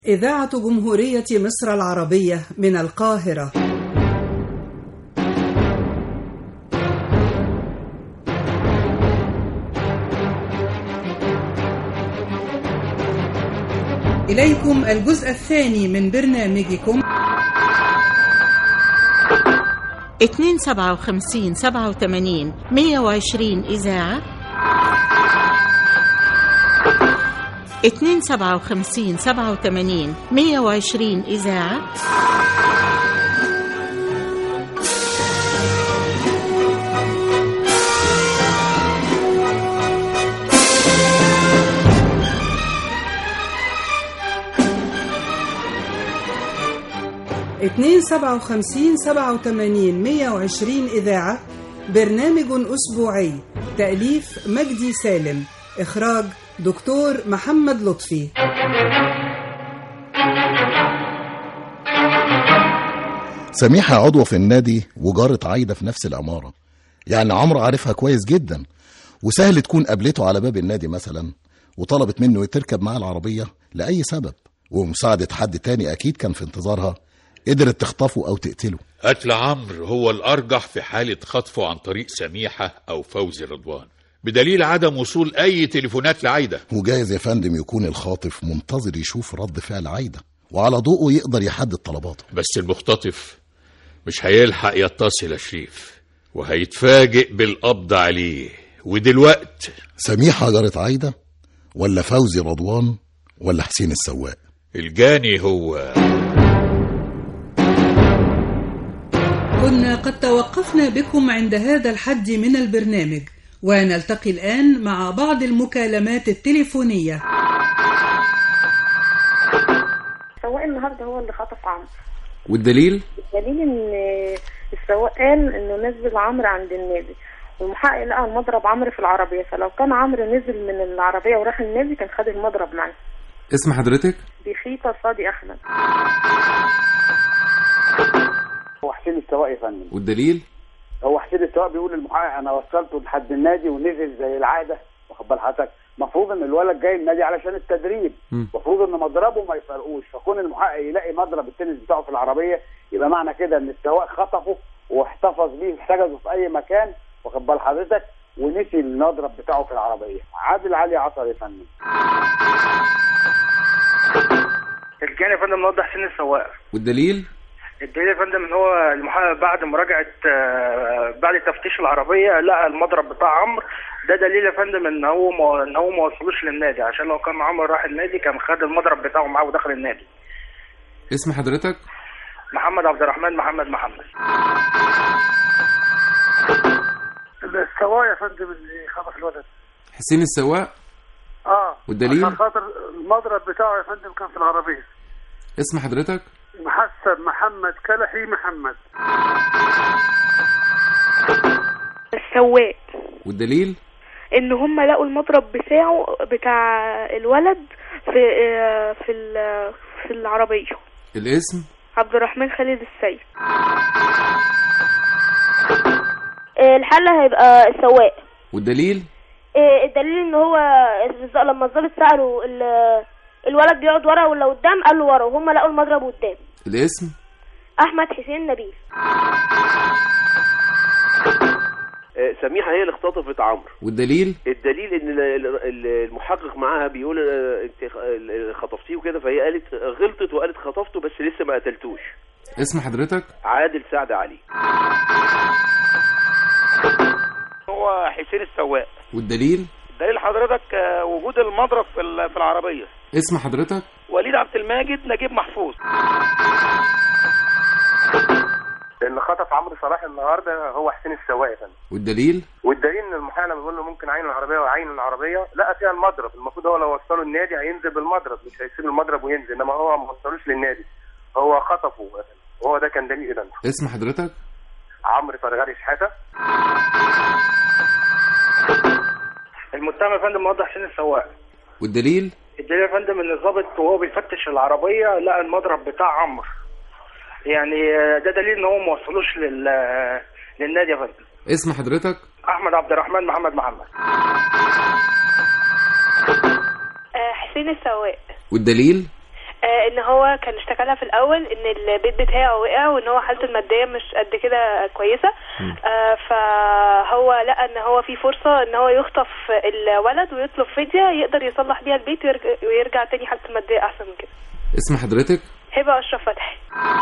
إذاعة جمهورية مصر العربية من القاهرة إليكم الجزء الثاني من برنامجكم 257 87 120 إذاعة 257 87 120 إذاعة اتنين سبعة وخمسين سبعة وتمانين مية وعشرين إذاعة برنامج أسبوعي تأليف مجدي سالم إخراج دكتور محمد لطفي سميحة عضوة في النادي وجارة عايدة في نفس العمارة يعني عمرو عارفها كويس جدا وسهل تكون قابلته على باب النادي مثلا وطلبت منه تركب معاه العربية لأي سبب ومساعدة حد تاني أكيد كان في انتظارها قدرت تخطفه أو تقتله قتل عمرو هو الأرجح في حالة خطفه عن طريق سميحة أو فوزي رضوان بدليل عدم وصول أي تليفونات لعايدة وجايز يا فندم يكون الخاطف منتظر يشوف رد فعل عايدة وعلى ضوءه يقدر يحدد طلباته بس المختطف مش هيلحق يتصل يا شريف وهيتفاجئ بالقبض عليه ودلوقت سميحة جارة عايدة ولا فوزي رضوان ولا حسين السواق الجاني هو كنا قد توقفنا بكم عند هذا الحد من البرنامج ونلتقي الآن مع بعض المكالمات التليفونية السواق النهارده هو اللي خطف عمرو والدليل الدليل ان السواق قال انه نزل عمرو عند النادي والمحقق لقى المضرب عمرو في العربيه فلو كان عمرو نزل من العربيه وراح النادي كان خد المضرب معاه اسم حضرتك بخيطه صادي احمد هو حسين السواق يا فندم والدليل هو حسين السواق بيقول للمحقق انا وصلته لحد النادي ونزل زي العاده واخد بال حضرتك المفروض ان الولد جاي النادي علشان التدريب مم. المفروض ان مضربه ما يفرقوش فكون المحقق يلاقي مضرب التنس بتاعه في العربيه يبقى معنى كده ان السواق خطفه واحتفظ بيه احتجزه في اي مكان واخد بال حضرتك ونسي المضرب بتاعه في العربيه عادل علي عصر يا فندم الجاني يا فندم موضح حسين السواق والدليل الدليل يا فندم ان هو المحقق بعد مراجعه آه، بعد تفتيش العربيه لقى المضرب بتاع عمرو ده دليل يا فندم ان هو ما ان هو ما وصلوش للنادي عشان لو كان عمرو راح النادي كان خد المضرب بتاعه معاه ودخل النادي اسم حضرتك محمد عبد الرحمن محمد محمد السواق يا فندم اللي خطف الولد حسين السواق اه والدليل؟ عشان خاطر المضرب بتاعه يا فندم كان في العربيه اسم حضرتك محسن محمد كلحي محمد السواق والدليل ان هم لقوا المضرب بتاعه بتاع الولد في آه، في ال- في العربيه الاسم عبد الرحمن خالد السيد الحل هيبقى السواق والدليل إيه الدليل ان هو الز- لما الظابط سأله ال- الولد بيقعد ورا ولا قدام قال له ورا وهم لقوا المضرب قدام الاسم احمد حسين نبيل سميحه هي اللي اختطفت عمرو والدليل الدليل ان ال- ال- ال- المحقق معاها بيقول آه، انت خ- ال- خطفتيه وكده فهي قالت غلطت وقالت خطفته بس لسه ما قتلتوش اسم حضرتك عادل سعد علي هو حسين السواق والدليل دليل حضرتك آه، وجود المضرب في ال- في العربيه اسم حضرتك وليد عبد الماجد نجيب محفوظ اللي خطف عمرو صلاح النهارده هو حسين السواق يا فندم والدليل والدليل ان المحامي لما بيقول له ممكن عين العربيه وعين العربيه لقى فيها المضرب المفروض هو لو وصله النادي هينزل بالمضرب مش هيسيب المضرب وينزل انما هو ما وصلوش للنادي هو خطفه يا فندم. وهو ده كان دليل ده اسم حضرتك عمرو فرغالي شحاته المتهم يا فندم موضح حسين السواق والدليل الدليل يا فندم ان الضابط وهو بيفتش العربيه لقى المضرب بتاع عمرو يعني آه، ده دليل ان هو ما وصلوش لل للنادي يا فندم اسم حضرتك احمد عبد الرحمن محمد محمد حسين السواق والدليل آه ان هو كان اشتكى لها في الاول ان البيت بتاعه وقع وان هو حالته الماديه مش قد كده كويسه آه فهو لقى ان هو في فرصه ان هو يخطف الولد ويطلب فديه يقدر يصلح بيها البيت ويرجع, ويرجع تاني حالته الماديه احسن من كده اسم حضرتك هبه اشرف فتحي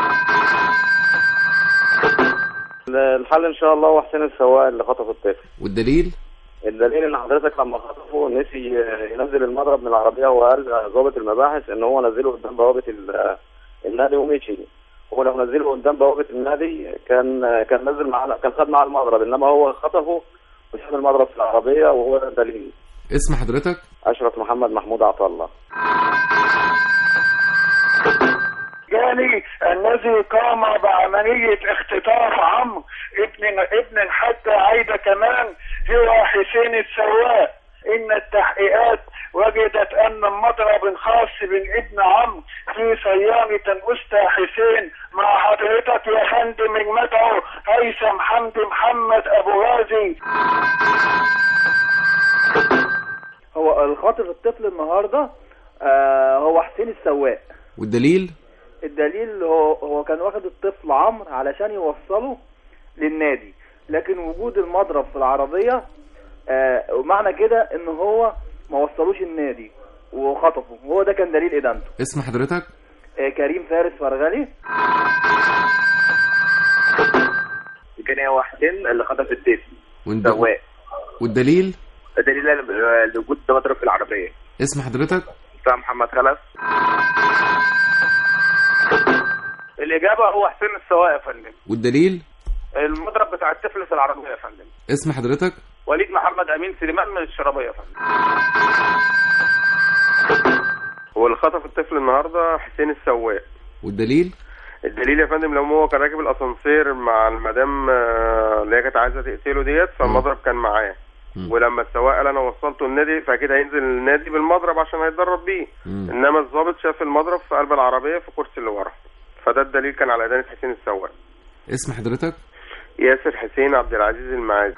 الحل ان شاء الله هو حسين السواق اللي خطف الطفل والدليل الدليل ان حضرتك لما خطفه نسي ينزل المضرب من العربيه وقال ضابط المباحث ان هو نزله قدام بوابه ال- النادي ومشي هو لو نزله قدام بوابه النادي كان كان نزل معاه كان خد معاه المضرب انما هو خطفه وساب المضرب في العربيه وهو ده الدليل اسم حضرتك اشرف محمد محمود عطا الله جاني الذي قام بعملية اختطاف عمرو ابن ابن الحاجة عايدة كمان هو حسين السواق إن التحقيقات وجدت أن المضرب الخاص بالابن عمرو في صيانة الأسطى حسين مع حضرتك يا فندم المدعو هيثم حمدي محمد أبو غازي هو الخاطف الطفل النهارده آه هو حسين السواق والدليل الدليل هو هو كان واخد الطفل عمرو علشان يوصله للنادي لكن وجود المضرب في العربيه آه ومعنى كده ان هو ما وصلوش النادي وخطفه وهو ده كان دليل ادانته اسم حضرتك آه كريم فارس فرغلي كان هو حسين اللي خطف الطفل والد- سواق والدليل الدليل لوجود مضرب في العربيه اسم حضرتك بتاع محمد خلف الإجابة هو حسين السواق يا فندم والدليل المضرب بتاع الطفل في العربية يا فندم اسم حضرتك وليد محمد أمين سليمان من الشرابية يا فندم هو اللي خطف الطفل النهارده حسين السواق والدليل الدليل يا فندم لو هو كان راكب الاسانسير مع المدام آه، اللي هي كانت عايزه تقتله ديت فالمضرب كان معاه ولما السواق قال انا وصلته النادي فاكيد هينزل النادي بالمضرب عشان هيتدرب بيه انما الضابط شاف المضرب في قلب العربيه في الكرسي اللي ورا فده الدليل كان على ادانه حسين السواق اسم حضرتك ياسر حسين عبد العزيز المعازي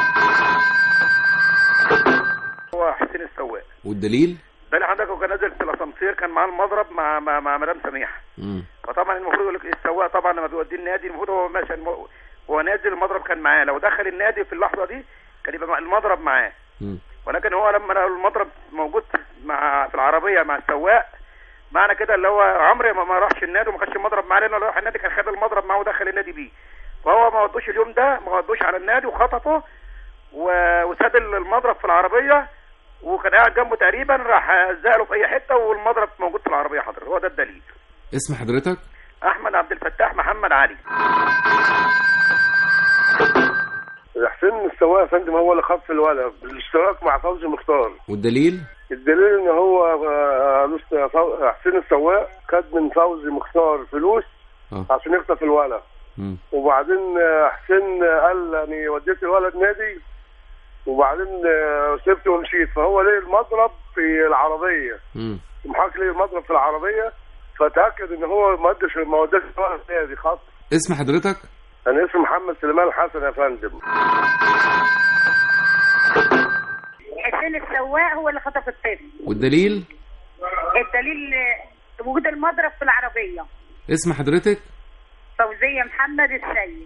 هو حسين السواق والدليل بل حضرتك وكان نازل في الاسانسير كان معاه المضرب مع مع, مع مدام سميحه مم. فطبعا المفروض يقول لك السواق طبعا لما بيوديه النادي المفروض هو ماشي الم- هو نازل المضرب كان معاه لو دخل النادي في اللحظه دي كان يبقى مع- المضرب معاه مم. ولكن هو لما لقى المضرب موجود مع في العربيه مع السواق معنى كده اللي هو عمرو ما ما راحش النادي وما خدش المضرب معاه لانه لو راح النادي كان خد المضرب معاه ودخل النادي بيه فهو ما ودوش اليوم ده ما ودوش على النادي وخطفه و- وساب المضرب في العربيه وكان قاعد جنبه تقريبا راح زقله في اي حته والمضرب موجود في العربيه حضرتك هو ده الدليل اسم حضرتك احمد عبد الفتاح محمد علي حسين السواق يا فندم هو اللي خطف الولد بالاشتراك مع فوزي مختار والدليل الدليل ان هو آه، لسه فو- حسين السواق خد من فوزي مختار فلوس آه. عشان يخطف الولد مم. وبعدين آه، حسين قال يعني وديت الولد نادي وبعدين آه، سبته ومشيت فهو ليه المضرب في العربيه مم. محاك ليه المضرب في العربيه فتاكد ان هو ما ودش ما وداش الولد نادي خط اسم حضرتك انا اسمي محمد سليمان حسن يا فندم حسين السواق هو اللي خطف الطفل والدليل الدليل آه، وجود المضرب في العربية اسم حضرتك فوزية محمد السيد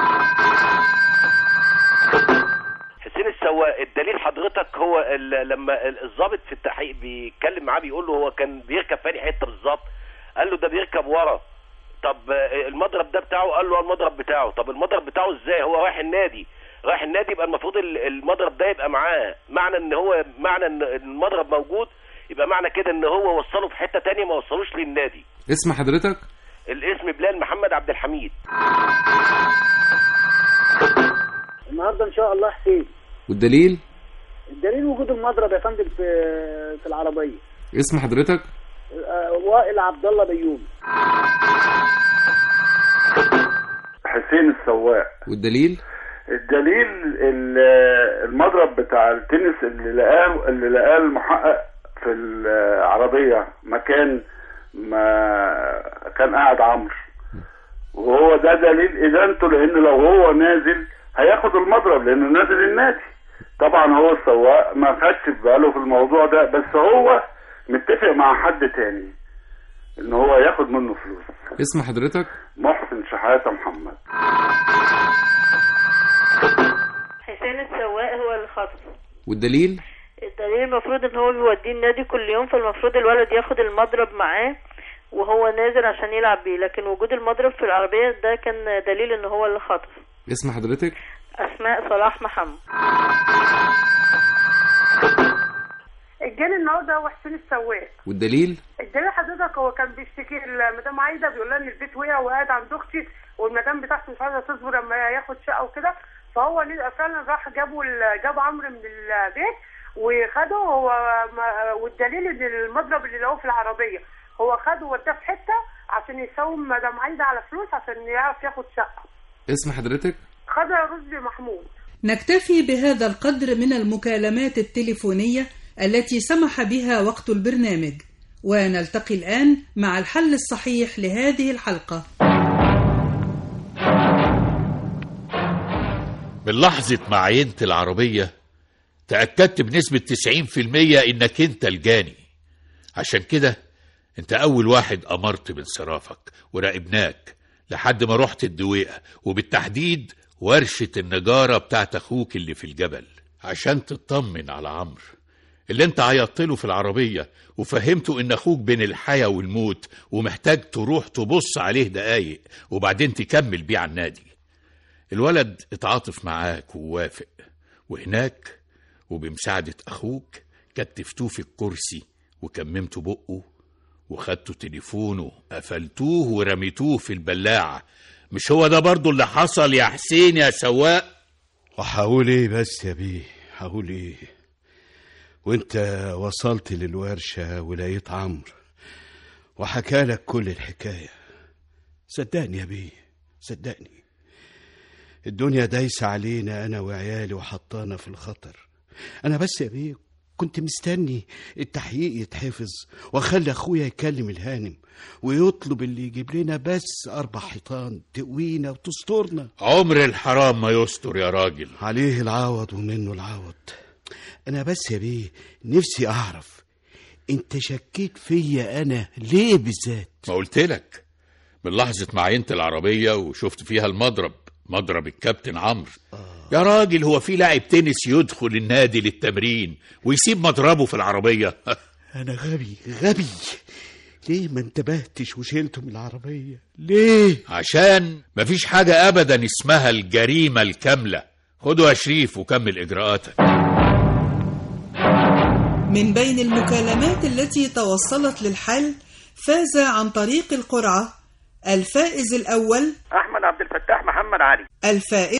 حسين السواق الدليل حضرتك هو ال- لما ال- الضابط في التحقيق بيتكلم معاه بيقول له هو كان بيركب في أنهي حته بالظبط قال له ده بيركب ورا طب آه، المضرب ده بتاعه قال له آه المضرب بتاعه طب المضرب بتاعه ازاي هو رايح النادي رايح النادي يبقى المفروض ال- المضرب ده يبقى معاه معنى ان هو معنى ان المضرب موجود يبقى معنى كده ان هو وصله في حته تانية ما وصلوش للنادي اسم حضرتك الاسم بلال محمد عبد الحميد النهارده ان شاء الله حسين والدليل الدليل وجود المضرب يا فندم في في العربيه اسم حضرتك آه، وائل عبد الله بيومي حسين السواق والدليل الدليل ال- المضرب بتاع التنس اللي لقاه اللي لقاه المحقق في العربية مكان ما كان قاعد عمرو وهو ده دليل ادانته لان لو هو نازل هياخد المضرب لانه نازل النادي طبعا هو السواق ما خدش في باله في الموضوع ده بس هو متفق مع حد تاني ان هو ياخد منه فلوس اسم حضرتك محسن شحاته محمد حسين السواق هو اللي خطف والدليل الدليل المفروض ان هو بيوديه النادي كل يوم فالمفروض الولد ياخد المضرب معاه وهو نازل عشان يلعب بيه لكن وجود المضرب في العربية ده كان دليل ان هو اللي خطف اسم حضرتك اسماء صلاح محمد الجاني النهارده هو حسين السواق والدليل الجاني حضرتك هو كان بيشتكي المدام عايده بيقول لها ان البيت وقع وقاعد عند اختي والمدام بتاعته مش عايزه تصبر لما ياخد شقه وكده فهو ليه- فعلا راح جابوا ال- جاب عمرو من البيت وخده هو ما- والدليل ان المضرب اللي لقوه في العربيه هو خده ووداه في حته عشان يساوم مدام عايده على فلوس عشان يعرف ياخد شقه اسم حضرتك خدها رشدي محمود نكتفي بهذا القدر من المكالمات التليفونية التي سمح بها وقت البرنامج ونلتقي الآن مع الحل الصحيح لهذه الحلقة من لحظة ما عينت العربية تأكدت بنسبة 90% إنك أنت الجاني عشان كده أنت أول واحد أمرت بانصرافك وراقبناك لحد ما رحت الدويقة وبالتحديد ورشة النجارة بتاعت أخوك اللي في الجبل عشان تطمن على عمرو اللي انت عيطت له في العربية وفهمته ان اخوك بين الحياة والموت ومحتاج تروح تبص عليه دقايق وبعدين تكمل بيه على النادي الولد اتعاطف معاك ووافق وهناك وبمساعدة أخوك كتفتوه في الكرسي وكممتوا بقه وخدتوا تليفونه قفلتوه ورميتوه في البلاعة مش هو ده برضو اللي حصل يا حسين يا سواق وهقول ايه بس يا بيه هقول ايه وانت وصلت للورشة ولقيت عمرو وحكالك كل الحكاية صدقني يا بيه صدقني الدنيا دايسة علينا أنا وعيالي وحطانا في الخطر أنا بس يا بيه كنت مستني التحقيق يتحفظ واخلي اخويا يكلم الهانم ويطلب اللي يجيب لنا بس اربع حيطان تقوينا وتسترنا عمر الحرام ما يستر يا راجل عليه العوض ومنه العوض انا بس يا بيه نفسي اعرف انت شكيت فيا انا ليه بالذات ما قلت لك من لحظة ما عينت العربية وشفت فيها المضرب مضرب الكابتن عمرو يا راجل هو في لاعب تنس يدخل النادي للتمرين ويسيب مضربه في العربية انا غبي غبي ليه ما انتبهتش وشيلته من العربية ليه عشان مفيش حاجة أبدا اسمها الجريمة الكاملة خدوا يا شريف وكمل إجراءاتك من بين المكالمات التي توصلت للحل فاز عن طريق القرعة الفائز الأول احمد عبد الفتاح محمد علي الفائز